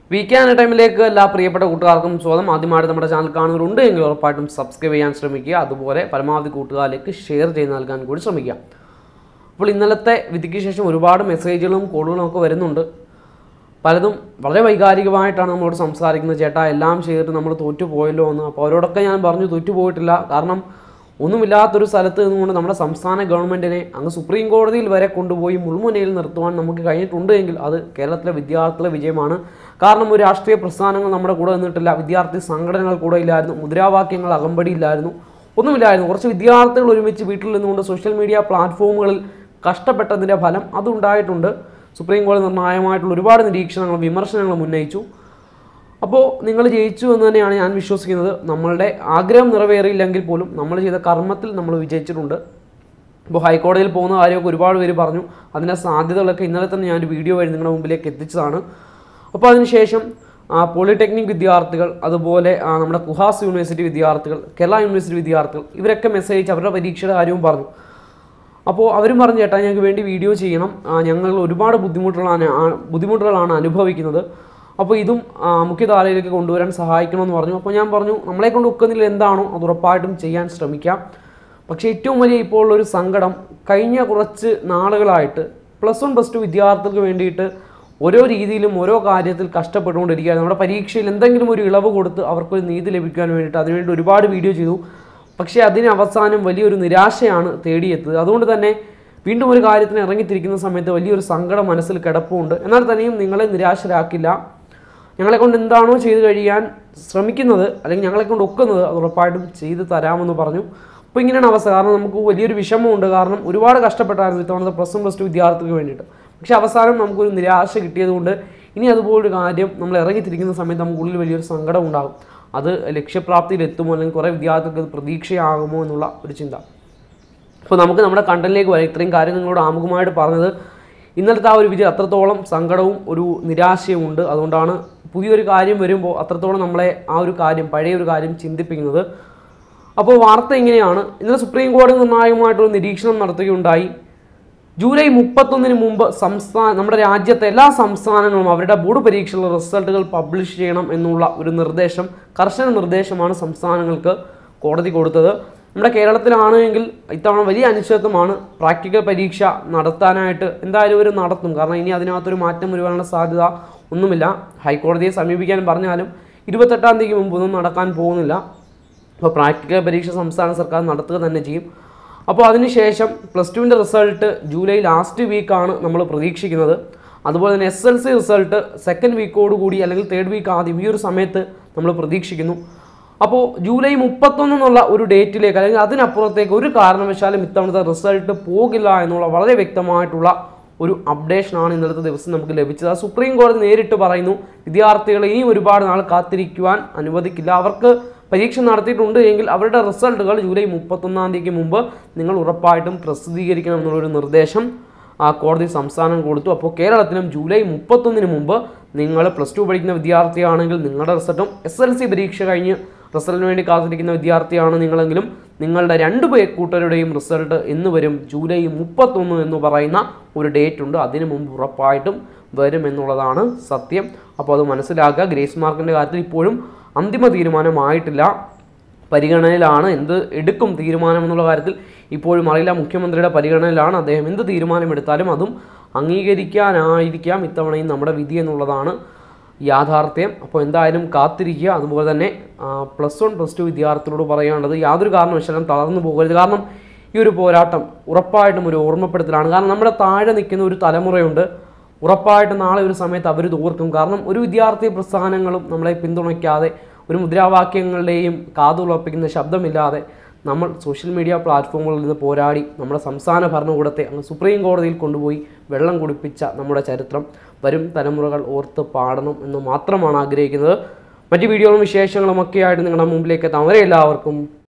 weekend ടൈമിലേക്ക് എല്ലാ പ്രിയപ്പെട്ട കൂട്ടുകാർക്കും സ്വാഗതം ആദ്യമായിട്ട് നമ്മുടെ ചാനൽ കാണുന്നവരുണ്ട് എങ്കിൽ ഉറപ്പായിട്ടും സബ്സ്ക്രൈബ് ചെയ്യാൻ ശ്രമിക്കുക അതുപോലെ പരമാവധി കൂട്ടുകാരിലേക്ക് ഷെയർ ചെയ്ത് നൽകാൻ കൂടി ശ്രമിക്കുക അപ്പോൾ ഇന്നലത്തെ വിധിക്ക് ശേഷം ഒരുപാട് മെസ്സേജുകളും കോളുകളും ഒക്കെ വരുന്നുണ്ട് പലതും വളരെ വൈകാരികമായിട്ടാണ് നമ്മളോട് സംസാരിക്കുന്നത് ചേട്ടാ എല്ലാം ചെയ്തിട്ട് നമ്മൾ തോറ്റുപോയല്ലോ എന്ന് അപ്പോൾ അവരോടൊക്കെ ഞാൻ പറഞ്ഞു തോറ്റുപോയിട്ടില്ല കാരണം ഒന്നുമില്ലാത്തൊരു സ്ഥലത്ത് നിന്നുകൊണ്ട് നമ്മുടെ സംസ്ഥാന ഗവൺമെൻറ്റിനെ അങ്ങ് സുപ്രീം കോടതിയിൽ വരെ കൊണ്ടുപോയി മുൾമുനയിൽ നിർത്തുവാൻ നമുക്ക് കഴിഞ്ഞിട്ടുണ്ട് എങ്കിൽ അത് കേരളത്തിലെ വിദ്യാർത്ഥികളുടെ വിജയമാണ് കാരണം ഒരു രാഷ്ട്രീയ പ്രസ്ഥാനങ്ങൾ നമ്മുടെ കൂടെ നിന്നിട്ടില്ല വിദ്യാർത്ഥി സംഘടനകൾ കൂടെ ഇല്ലായിരുന്നു മുദ്രാവാക്യങ്ങൾ അകമ്പടിയില്ലായിരുന്നു ഒന്നുമില്ലായിരുന്നു കുറച്ച് വിദ്യാർത്ഥികൾ ഒരുമിച്ച് വീട്ടിൽ നിന്നുകൊണ്ട് സോഷ്യൽ മീഡിയ പ്ലാറ്റ്ഫോമുകളിൽ കഷ്ടപ്പെട്ടതിൻ്റെ ഫലം അതുണ്ടായിട്ടുണ്ട് സുപ്രീം കോടതി നിർണായകമായിട്ടുള്ള ഒരുപാട് നിരീക്ഷണങ്ങളും വിമർശനങ്ങളും ഉന്നയിച്ചു അപ്പോൾ നിങ്ങൾ ജയിച്ചു എന്ന് തന്നെയാണ് ഞാൻ വിശ്വസിക്കുന്നത് നമ്മളുടെ ആഗ്രഹം നിറവേറിയില്ലെങ്കിൽ പോലും നമ്മൾ ചെയ്ത കർമ്മത്തിൽ നമ്മൾ വിജയിച്ചിട്ടുണ്ട് ഇപ്പോൾ ഹൈക്കോടതിയിൽ പോകുന്ന കാര്യമൊക്കെ ഒരുപാട് പേര് പറഞ്ഞു അതിൻ്റെ സാധ്യതകളൊക്കെ ഇന്നലെ തന്നെ ഞാനൊരു വീഡിയോ വഴി നിങ്ങളുടെ മുമ്പിലേക്ക് എത്തിച്ചതാണ് അപ്പോൾ അതിനുശേഷം ആ, പോളിടെക്നിക് വിദ്യാർത്ഥികൾ അതുപോലെ ആ, നമ്മുടെ കുഹാസ് യൂണിവേഴ്സിറ്റി വിദ്യാർത്ഥികൾ കേരള യൂണിവേഴ്സിറ്റി വിദ്യാർത്ഥികൾ ഇവരൊക്കെ മെസ്സേജ് അയച്ച് അവരുടെ പരീക്ഷയുടെ കാര്യവും പറഞ്ഞു അപ്പോൾ അവരും പറഞ്ഞു ചേട്ടാ ഞങ്ങൾക്ക് വേണ്ടി വീഡിയോ ചെയ്യണം ആ, ഞങ്ങൾ ഒരുപാട് ബുദ്ധിമുട്ടുകളാണ് ആ- ബുദ്ധിമുട്ടുകളാണ് അനുഭവിക്കുന്നത് അപ്പോൾ ഇതും ആ, മുഖ്യധാരയിലേക്ക് കൊണ്ടുവരാൻ സഹായിക്കണമെന്ന് പറഞ്ഞു അപ്പോൾ ഞാൻ പറഞ്ഞു നമ്മളെ കൊണ്ട് ഒക്കുന്നില്ല എന്താണോ അത് ഉറപ്പായിട്ടും ചെയ്യാൻ ശ്രമിക്കാം പക്ഷേ ഏറ്റവും വലിയ ഇപ്പോൾ ഉള്ളൊരു സങ്കടം കഴിഞ്ഞ കുറച്ച് നാളുകളായിട്ട് പ്ലസ് വൺ പ്ലസ് ടു വിദ്യാർത്ഥികൾക്ക് വേണ്ടിയിട്ട് ഓരോ രീതിയിലും ഓരോ കാര്യത്തിൽ കഷ്ടപ്പെട്ടുകൊണ്ടിരിക്കുകയാണ് നമ്മുടെ പരീക്ഷയിൽ എന്തെങ്കിലും ഒരു ഇളവ് കൊടുത്ത് അവർക്കൊരു നീതി ലഭിക്കാൻ വേണ്ടിയിട്ട് അതിനുവേണ്ടി ഒരുപാട് വീഡിയോ ചെയ്തു പക്ഷേ അതിന് അവസാനം വലിയൊരു നിരാശയാണ് തേടിയെത്തത് അതുകൊണ്ട് തന്നെ വീണ്ടും ഒരു കാര്യത്തിന് ഇറങ്ങിത്തിരിക്കുന്ന സമയത്ത് വലിയൊരു സങ്കടം മനസ്സിൽ കിടപ്പുണ്ട് എന്നാൽ തന്നെയും നിങ്ങളെ നിരാശരാക്കില്ല ഞങ്ങളെ കൊണ്ട് എന്താണോ ചെയ്തു കഴിയാൻ ശ്രമിക്കുന്നത് അല്ലെങ്കിൽ ഞങ്ങളെ കൊണ്ട് ഒക്കുന്നത് അത് ഉറപ്പായിട്ടും ചെയ്തു തരാമെന്ന് പറഞ്ഞു അപ്പോൾ ഇങ്ങനെയാണ് അവസ്ഥ കാരണം നമുക്ക് വലിയൊരു വിഷമമുണ്ട് കാരണം ഒരുപാട് കഷ്ടപ്പെട്ടായിരുന്നു ഇത്തവണത്തെ പ്ലസ് വൺ പ്ലസ് ടു വിദ്യാർത്ഥികൾക്ക് വേണ്ടിയിട്ട് പക്ഷേ അവസാനം നമുക്കൊരു നിരാശ കിട്ടിയതുകൊണ്ട് ഇനി അതുപോലൊരു കാര്യം നമ്മൾ ഇറങ്ങിത്തിരിക്കുന്ന സമയത്ത് നമുക്കുള്ളിൽ വലിയൊരു സങ്കടം ഉണ്ടാകും അത് ലക്ഷ്യപ്രാപ്തിയിൽ എത്തുമോ അല്ലെങ്കിൽ കുറേ വിദ്യാർത്ഥികൾക്ക് അത് പ്രതീക്ഷയാകുമോ എന്നുള്ള ഒരു ചിന്ത അപ്പോൾ നമുക്ക് നമ്മുടെ കണ്ടന്റിലേക്ക് വരാം ഇത്രയും കാര്യം നിങ്ങളോട് ആമുഖമായിട്ട് പറഞ്ഞത് ഇന്നലത്തെ ആ ഒരു വിജയം അത്രത്തോളം സങ്കടവും ഒരു നിരാശയും ഉണ്ട് അതുകൊണ്ടാണ് പുതിയൊരു കാര്യം വരുമ്പോൾ അത്രത്തോളം നമ്മളെ ആ ഒരു കാര്യം പഴയ ഒരു കാര്യം ചിന്തിപ്പിക്കുന്നത് അപ്പോൾ വാർത്ത ഇങ്ങനെയാണ് ഇന്നലെ സുപ്രീം കോടതി നിർണായകമായിട്ടൊരു നിരീക്ഷണം നടത്തുകയുണ്ടായി ജൂലൈ മുപ്പത്തൊന്നിന് മുമ്പ് സംസ്ഥാന നമ്മുടെ രാജ്യത്തെ എല്ലാ സംസ്ഥാനങ്ങളും അവരുടെ ബോർഡ് പരീക്ഷകളുടെ റിസൾട്ടുകൾ പബ്ലിഷ് ചെയ്യണം എന്നുള്ള ഒരു നിർദ്ദേശം കർശന നിർദ്ദേശമാണ് സംസ്ഥാനങ്ങൾക്ക് കോടതി കൊടുത്തത് നമ്മുടെ കേരളത്തിലാണെങ്കിൽ ഇത്തവണ വലിയ അനിശ്ചിതത്വമാണ് പ്രാക്ടിക്കൽ പരീക്ഷ നടത്താനായിട്ട് എന്തായാലും ഇവർ നടത്തും കാരണം ഇനി അതിനകത്തൊരു മാറ്റം വരുവാനുള്ള സാധ്യത ഒന്നുമില്ല ഹൈക്കോടതിയെ സമീപിക്കാൻ പറഞ്ഞാലും ഇരുപത്തെട്ടാം തീയതിക്ക് മുമ്പൊന്നും നടക്കാൻ പോകുന്നില്ല അപ്പോൾ പ്രാക്ടിക്കൽ പരീക്ഷ സംസ്ഥാന സർക്കാർ നടത്തുക തന്നെ ചെയ്യും അപ്പോൾ അതിനുശേഷം പ്ലസ് ടുവിൻ്റെ റിസൾട്ട് ജൂലൈ ലാസ്റ്റ് വീക്കാണ് നമ്മൾ പ്രതീക്ഷിക്കുന്നത് അതുപോലെ തന്നെ S L C result second വീക്കോട് കൂടി അല്ലെങ്കിൽ തേർഡ് വീക്ക് ആദ്യം ഈ ഒരു സമയത്ത് നമ്മൾ പ്രതീക്ഷിക്കുന്നു അപ്പോൾ ജൂലൈ മുപ്പത്തൊന്ന് എന്നുള്ള ഒരു ഡേറ്റിലേക്ക് അല്ലെങ്കിൽ അതിനപ്പുറത്തേക്ക് ഒരു കാരണവശാലും ഇത്തവണത്തെ റിസൾട്ട് പോകില്ല എന്നുള്ള വളരെ വ്യക്തമായിട്ടുള്ള ഒരു അപ്ഡേഷനാണ് ഇന്നലത്തെ ദിവസം നമുക്ക് ലഭിച്ചത് അത് സുപ്രീം കോടതി നേരിട്ട് പറയുന്നു വിദ്യാർത്ഥികളെ ഇനി ഒരുപാട് നാൾ കാത്തിരിക്കുവാൻ അനുവദിക്കില്ല അവർക്ക് പരീക്ഷ നടത്തിയിട്ടുണ്ട് എങ്കിൽ അവരുടെ റിസൾട്ടുകൾ ജൂലൈ മുപ്പത്തൊന്നാം തീയതിക്ക് മുമ്പ് നിങ്ങൾ ഉറപ്പായിട്ടും പ്രസിദ്ധീകരിക്കണം എന്നുള്ളൊരു നിർദ്ദേശം ആ കോടതി സംസ്ഥാനം കൊടുത്തു അപ്പോൾ കേരളത്തിലും ജൂലൈ മുപ്പത്തൊന്നിന് മുമ്പ് നിങ്ങൾ പ്ലസ് ടു പഠിക്കുന്ന വിദ്യാർത്ഥിയാണെങ്കിൽ നിങ്ങളുടെ റിസൾട്ടും എസ് എൽ സി പരീക്ഷ കഴിഞ്ഞ് റിസൾട്ടിന് വേണ്ടി കാത്തിരിക്കുന്ന വിദ്യാർത്ഥിയാണ് നിങ്ങളെങ്കിലും നിങ്ങളുടെ രണ്ട് പേ കൂട്ടരുടെയും റിസൾട്ട് എന്ന് വരും ജൂലൈ മുപ്പത്തൊന്ന് എന്ന് പറയുന്ന ഒരു ഡേറ്റ് ഉണ്ട് അതിന് മുമ്പ് ഉറപ്പായിട്ടും വരും എന്നുള്ളതാണ് സത്യം അപ്പോൾ അത് മനസ്സിലാക്കുക ഗ്രേസ് മാർക്കിൻ്റെ കാര്യത്തിൽ ഇപ്പോഴും അന്തിമ തീരുമാനമായിട്ടില്ല പരിഗണനയിലാണ് എന്ത് എടുക്കും തീരുമാനം എന്നുള്ള കാര്യത്തിൽ ഇപ്പോഴും അറിയില്ല മുഖ്യമന്ത്രിയുടെ പരിഗണനയിലാണ് അദ്ദേഹം എന്ത് തീരുമാനമെടുത്താലും അതും അംഗീകരിക്കാനായിരിക്കാം ഇത്തവണയും നമ്മുടെ വിധി എന്നുള്ളതാണ് യാഥാർത്ഥ്യം അപ്പോൾ എന്തായാലും കാത്തിരിക്കുക അതുപോലെ തന്നെ പ്ലസ് വൺ പ്ലസ് ടു വിദ്യാർത്ഥികളോട് പറയാനുള്ളത് യാതൊരു കാരണവശാലും തളർന്നു പോകരുത് കാരണം ഈ ഒരു പോരാട്ടം ഉറപ്പായിട്ടും ഒരു ഓർമ്മപ്പെടുത്തലാണ് കാരണം നമ്മുടെ താഴെ നിൽക്കുന്ന ഒരു തലമുറയുണ്ട് ഉറപ്പായിട്ടും നാളെ ഒരു സമയത്ത് അവർ ഓർക്കും കാരണം ഒരു വിദ്യാർത്ഥി പ്രസ്ഥാനങ്ങളും നമ്മളെ പിന്തുണയ്ക്കാതെ ഒരു മുദ്രാവാക്യങ്ങളുടെയും കാതുളപ്പിക്കുന്ന ശബ്ദമില്ലാതെ നമ്മൾ സോഷ്യൽ മീഡിയ പ്ലാറ്റ്ഫോമുകളിൽ നിന്ന് പോരാടി നമ്മുടെ സംസ്ഥാന ഭരണകൂടത്തെ അങ്ങ് സുപ്രീം കോടതിയിൽ കൊണ്ടുപോയി വെള്ളം കുടിപ്പിച്ച നമ്മുടെ ചരിത്രം വരും തലമുറകൾ ഓർത്ത് പാടണം എന്ന് മാത്രമാണ് ആഗ്രഹിക്കുന്നത് മറ്റ് വീഡിയോകളും വിശേഷങ്ങളും ഒക്കെ ആയിട്ട് നിങ്ങളുടെ മുമ്പിലേക്ക് എത്താം അവരെ എല്ലാവർക്കും